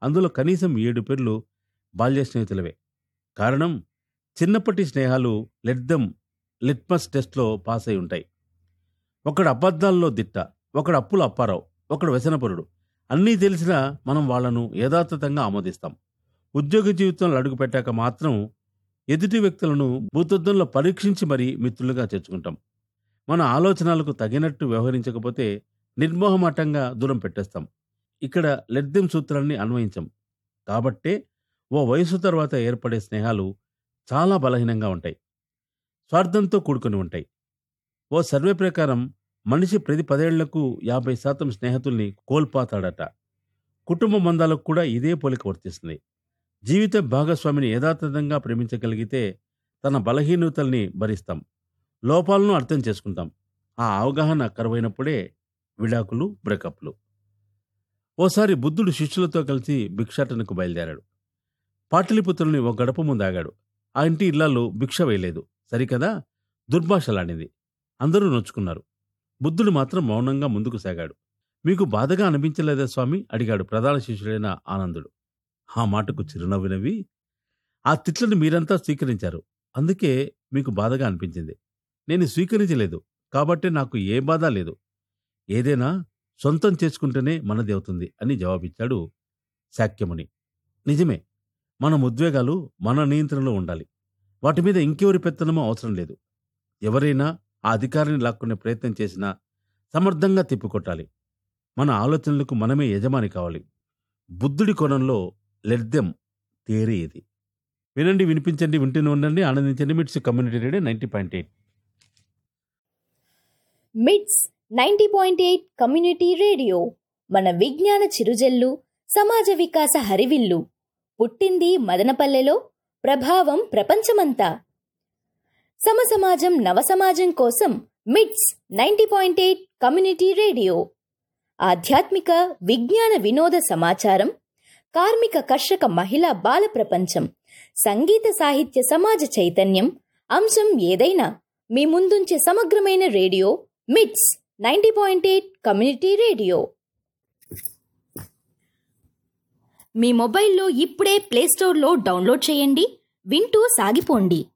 అందులో కనీసం ఏడు పేర్లు బాల్య స్నేహితులవే కారణం చిన్నప్పటి స్నేహాలు లెడ్దం లిట్మస్ టెస్ట్లో పాస్ అయి ఉంటాయి ఒకడు అబద్ధాల్లో దిట్ట ఒకడు అప్పుల అప్పారావు ఒకడు వ్యసనపరుడు అన్నీ తెలిసినా మనం వాళ్లను యథాతథంగా ఆమోదిస్తాం ఉద్యోగ జీవితంలో అడుగుపెట్టాక మాత్రం ఎదుటి వ్యక్తులను భూతద్దంలో పరీక్షించి మరీ మిత్రులుగా చేర్చుకుంటాం మన ఆలోచనలకు తగినట్టు వ్యవహరించకపోతే నిర్మోహమాటంగా దూరం పెట్టేస్తాం ఇక్కడ లెడ్దెం సూత్రాన్ని అన్వయించం కాబట్టే ఓ వయసు తర్వాత ఏర్పడే స్నేహాలు చాలా బలహీనంగా ఉంటాయి స్వార్థంతో కూడుకొని ఉంటాయి ఓ సర్వే ప్రకారం మనిషి ప్రతి పదేళ్లకు యాభై శాతం స్నేహితుల్ని కోల్పోతాడట కుటుంబ బంధాలకు కూడా ఇదే పోలిక వర్తిస్తుంది జీవిత భాగస్వామిని యథాతథంగా ప్రేమించగలిగితే తన బలహీనతల్ని భరిస్తాం లోపాలను అర్థం చేసుకుంటాం ఆ అవగాహన కరువైనప్పుడే విడాకులు బ్రేకప్లు ఓసారి బుద్ధుడు శిష్యులతో కలిసి భిక్షాటనకు బయలుదేరాడు పాటలిపుత్రుల్ని ఒక గడప ముందు ఆగాడు ఆ ఇంటి ఇళ్లలో భిక్ష వేయలేదు సరికదా దుర్భాషలాడింది అందరూ నొచ్చుకున్నారు బుద్ధుడు మాత్రం మౌనంగా ముందుకు సాగాడు మీకు బాధగా అనిపించలేదా స్వామి అడిగాడు ప్రధాన శిష్యుడైన ఆనందుడు ఆ మాటకు చిరునవ్వు నవ్వి ఆ తిట్లను మీరంతా స్వీకరించారు అందుకే మీకు బాధగా అనిపించింది నేను స్వీకరించలేదు కాబట్టి నాకు ఏ బాధ లేదు ఏదైనా సొంతం చేసుకుంటేనే మనది అవుతుంది అని జవాబిచ్చాడు శాక్యముని నిజమే మన ఉద్వేగాలు మన నియంత్రణలో ఉండాలి వాటి మీద ఇంకెవరి పెత్తనమో అవసరం లేదు ఎవరైనా ఆ అధికారాన్ని లాక్కునే ప్రయత్నం చేసినా సమర్థంగా తిప్పికొట్టాలి మన ఆలోచనలకు మనమే యజమాని కావాలి బుద్ధుడి కోణంలో లెడ్దెం థియరీ ఇది వినండి వినిపించండి వింటూనే ఉండండి ఆనందించండి MITS community radio ninety point eight MITS ninety point eight community radio మన విజ్ఞాన చిరుజల్లు సమాజ వికాస హరివిల్లు పుట్టింది మదనపల్లెలో ప్రభావం ప్రపంచమంతా సమసమాజం నవసమాజం కోసం MITS ninety point eight community radio ఆధ్యాత్మిక విజ్ఞాన వినోద సమాచారం కార్మిక కర్షక మహిళా బాల ప్రపంచం సంగీత సాహిత్య సమాజ చైతన్యం అంశం ఏదైనా మీ ముందుంచే సమగ్రమైన radio MITS ninety point eight community radio మీ మొబైల్లో ఇప్పుడే ప్లేస్టోర్లో డౌన్లోడ్ చేయండి వింటూ సాగిపోండి